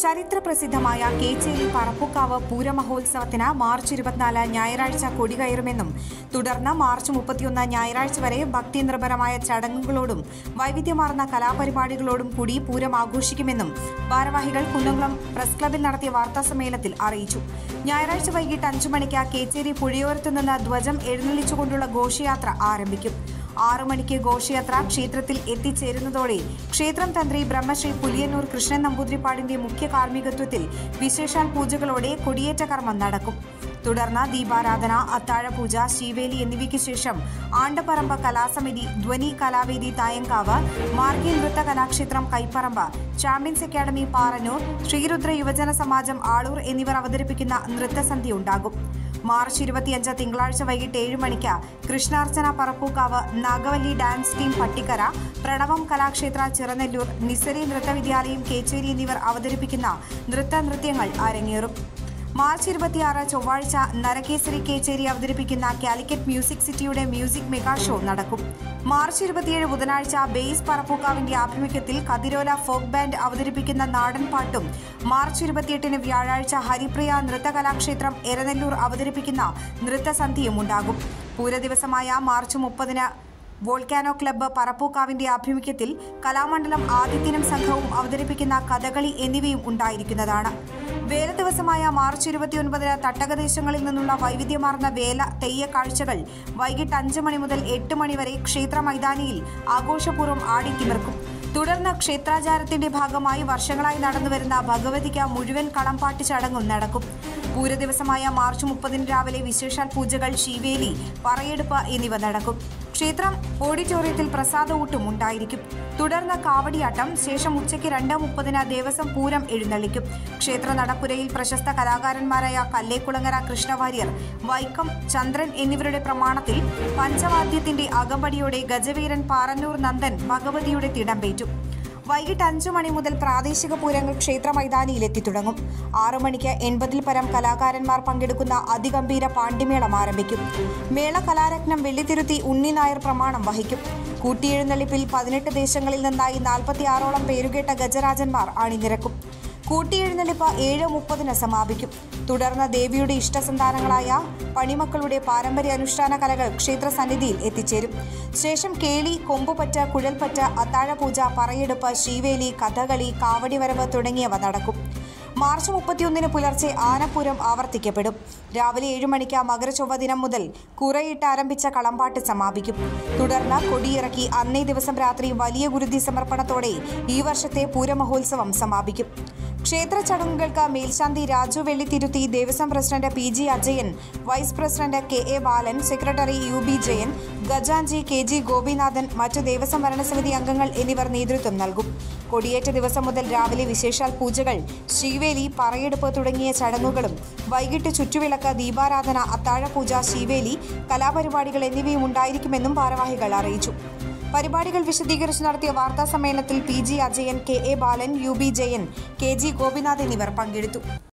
ചരിത്ര പ്രസിദ്ധമായ കേച്ചേരി പറപ്പുക്കാവ് പൂരമഹോത്സവത്തിന് മാർച്ച് ഇരുപത്തിനാല് ഞായറാഴ്ച കൊടികയറുമെന്നും തുടർന്ന് മാർച്ച് മുപ്പത്തിയൊന്ന് ഞായറാഴ്ച വരെ ഭക്തിനിർഭരമായ ചടങ്ങുകളോടും വൈവിധ്യമാർന്ന കലാപരിപാടികളോടും കൂടി പൂരം ആഘോഷിക്കുമെന്നും ഭാരവാഹികൾ കുന്നംകുളം പ്രസ് ക്ലബിൽ നടത്തിയ വാർത്താസമ്മേളനത്തിൽ അറിയിച്ചു ഞായറാഴ്ച വൈകിട്ട് അഞ്ചു മണിക്ക് കേച്ചേരി പുഴയോരത്തു നിന്ന് ധ്വജം എഴുന്നള്ളിച്ചുകൊണ്ടുള്ള ഘോഷയാത്ര ആരംഭിക്കും ആറു മണിക്ക് ഘോഷയാത്ര ക്ഷേത്രത്തിൽ എത്തിച്ചേരുന്നതോടെ ക്ഷേത്രം തന്ത്രി ബ്രഹ്മശ്രീ പുലിയന്നൂർ കൃഷ്ണൻ നമ്പൂതിരിപ്പാടിന്റെ മുഖ്യ കാർമ്മികത്വത്തിൽ വിശേഷാൽ പൂജകളോടെ കൊടിയേറ്റ കർമ്മം നടക്കും തുടർന്ന് ദീപാരാധന അത്താഴപൂജ ശീവേലി എന്നിവയ്ക്ക് ശേഷം ആണ്ടപ്പറമ്പ് കലാസമിതി ധ്വനി കലാവേദി തായങ്കാവ് മാർഗി നൃത്ത കലാക്ഷേത്രം കൈപ്പറമ്പ് ചാമ്പ്യൻസ് അക്കാദമി പാറന്നൂർ ശ്രീരുദ്ര യുവജന സമാജം ആളൂർ എന്നിവർ അവതരിപ്പിക്കുന്ന നൃത്തസന്ധ്യ ഉണ്ടാകും മാർച്ച് ഇരുപത്തിയഞ്ച് തിങ്കളാഴ്ച വൈകിട്ട് ഏഴ് മണിക്ക് കൃഷ്ണാർച്ചന പറപ്പൂക്കാവ് നാഗവല്ലി ഡാൻസ് ടീം പട്ടിക്കര പ്രണവം കലാക്ഷേത്ര ചിറനെല്ലൂർ നിസരി നൃത്തവിദ്യാലയം കേച്ചേരി എന്നിവർ അവതരിപ്പിക്കുന്ന നൃത്ത നൃത്യങ്ങൾ അരങ്ങേറും മാർച്ച് ഇരുപത്തിയാറ് ചൊവ്വാഴ്ച നരകേസരി കേച്ചേരി അവതരിപ്പിക്കുന്ന കാലിക്കറ്റ് മ്യൂസിക് സിറ്റിയുടെ മ്യൂസിക് മെഗാ ഷോ നടക്കും മാർച്ച് ഇരുപത്തിയേഴ് ബുധനാഴ്ച ബേസ് പറപ്പൂക്കാവിന്റെ ആഭിമുഖ്യത്തിൽ കതിരോല ഫോക്ക് ബാൻഡ് അവതരിപ്പിക്കുന്ന നാടൻ പാട്ടും മാർച്ച് ഇരുപത്തിയെട്ടിന് വ്യാഴാഴ്ച ഹരിപ്രിയ നൃത്തകലാക്ഷേത്രം എരനെല്ലൂർ അവതരിപ്പിക്കുന്ന നൃത്തസന്ധ്യയും ഉണ്ടാകും പൂരദിവസമായ മാർച്ച് മുപ്പതിന് വോൾക്കാനോ ക്ലബ്ബ് പറപ്പൂക്കാവിന്റെ ആഭിമുഖ്യത്തിൽ കലാമണ്ഡലം ആദിത്യനും സംഘവും അവതരിപ്പിക്കുന്ന കഥകളി എന്നിവയും ഉണ്ടായിരിക്കുന്നതാണ് വേല ദിവസമായ മാർച്ച് ഇരുപത്തിയൊൻപതിന് തട്ടകദേശങ്ങളിൽ നിന്നുള്ള വൈവിധ്യമാർന്ന വേല തെയ്യ കാഴ്ചകൾ വൈകിട്ട് അഞ്ച് മണി മുതൽ എട്ട് മണി വരെ ക്ഷേത്ര മൈതാനിയിൽ ആഘോഷപൂർവ്വം ആടിത്തിമിർക്കും തുടർന്ന് ക്ഷേത്രാചാരത്തിന്റെ ഭാഗമായി വർഷങ്ങളായി നടന്നുവരുന്ന ഭഗവതിക്ക് മുഴുവൻ കളംപാട്ട് ചടങ്ങും നടക്കും പൂരദിവസമായ മാർച്ച് മുപ്പതിന് രാവിലെ വിശേഷാൽ പൂജകൾ ശീവേലി പറയെടുപ്പ് എന്നിവ നടക്കും ക്ഷേത്രം ഓഡിറ്റോറിയത്തിൽ പ്രസാദ ഊട്ടും ഉണ്ടായിരിക്കും തുടർന്ന് കാവടിയാട്ടം ശേഷം ഉച്ചയ്ക്ക് രണ്ട് മുപ്പതിന് ദേവസ്വം പൂരം എഴുന്നള്ളിക്കും ക്ഷേത്ര നടപ്പുരയിൽ പ്രശസ്ത കലാകാരന്മാരായ കല്ലേക്കുളങ്ങര കൃഷ്ണവാര്യർ വൈക്കം ചന്ദ്രൻ എന്നിവരുടെ പ്രമാണത്തിൽ പഞ്ചവാദ്യത്തിന്റെ അകമ്പടിയോടെ ഗജവീരൻ പാറന്നൂർ നന്ദൻ ഭഗവതിയുടെ തിടമ്പേറ്റു വൈകിട്ട് അഞ്ചു മണി മുതൽ പ്രാദേശിക പൂരങ്ങൾ ക്ഷേത്ര മൈതാനിയിൽ എത്തിത്തുടങ്ങും ആറു മണിക്ക് എൺപതിൽ പരം കലാകാരന്മാർ പങ്കെടുക്കുന്ന അതിഗംഭീര പാണ്ഡിമേളം ആരംഭിക്കും മേള കലാരത്നം വെള്ളിത്തിരുത്തി ഉണ്ണി നായർ പ്രമാണം വഹിക്കും കൂട്ടിയെഴുന്നള്ളിപ്പിൽ പതിനെട്ട് ദേശങ്ങളിൽ നിന്നായി നാൽപ്പത്തിയാറോളം പേരുകേട്ട ഗജരാജന്മാർ അണിനിരക്കും കൂട്ടിയെഴുന്നള്ളിപ്പ് ഏഴ് മുപ്പതിന് സമാപിക്കും തുടർന്ന് ദേവിയുടെ ഇഷ്ടസന്താനങ്ങളായ പണിമക്കളുടെ പാരമ്പര്യ അനുഷ്ഠാന കലകൾ ക്ഷേത്ര സന്നിധിയിൽ എത്തിച്ചേരും ശേഷം കേളി കൊമ്പുപറ്റ കുഴൽപ്പറ്റ അത്താഴപൂജ പറയെടുപ്പ് ശീവേലി കഥകളി കാവടിവരവ് തുടങ്ങിയവ നടക്കും മാർച്ച് മുപ്പത്തിയൊന്നിന് പുലർച്ചെ ആനപ്പൂരം ആവർത്തിക്കപ്പെടും രാവിലെ ഏഴ് മണിക്ക് മകരചൊവ്വ ദിനം മുതൽ കുറയിട്ട് ആരംഭിച്ച കളമ്പാട്ട് സമാപിക്കും തുടർന്ന് കൊടിയിറക്കി അന്നേ ദിവസം രാത്രി വലിയ ഗുരുതി സമർപ്പണത്തോടെ ഈ വർഷത്തെ പൂരമഹോത്സവം സമാപിക്കും ക്ഷേത്ര ചടങ്ങുകൾക്ക് മേൽശാന്തി Raju Vellithiruthi Devaswom president P G Ajayan vice president K A Balan secretary U B Jayan ഗജാൻജി കെ ജി ഗോപിനാഥൻ മറ്റു ദേവസ്വം ഭരണസമിതി അംഗങ്ങൾ എന്നിവർ നേതൃത്വം നൽകും കൊടിയേറ്റ ദിവസം മുതൽ രാവിലെ വിശേഷാൽ പൂജകൾ ശീവേലി പറയെടുപ്പ് തുടങ്ങിയ ചടങ്ങുകളും വൈകിട്ട് ചുറ്റുവിളക്ക് ദീപാരാധന അത്താഴപൂജ ശീവേലി കലാപരിപാടികൾ എന്നിവയും ഉണ്ടായിരിക്കുമെന്നും ഭാരവാഹികൾ അറിയിച്ചു പരിപാടികൾ വിശദീകരിച്ച് നടത്തിയ വാർത്താ സമ്മേളനത്തിൽ P G Ajayan K A Balan U B Jayan K G Gopinath എന്നിവർ പങ്കെടുത്തു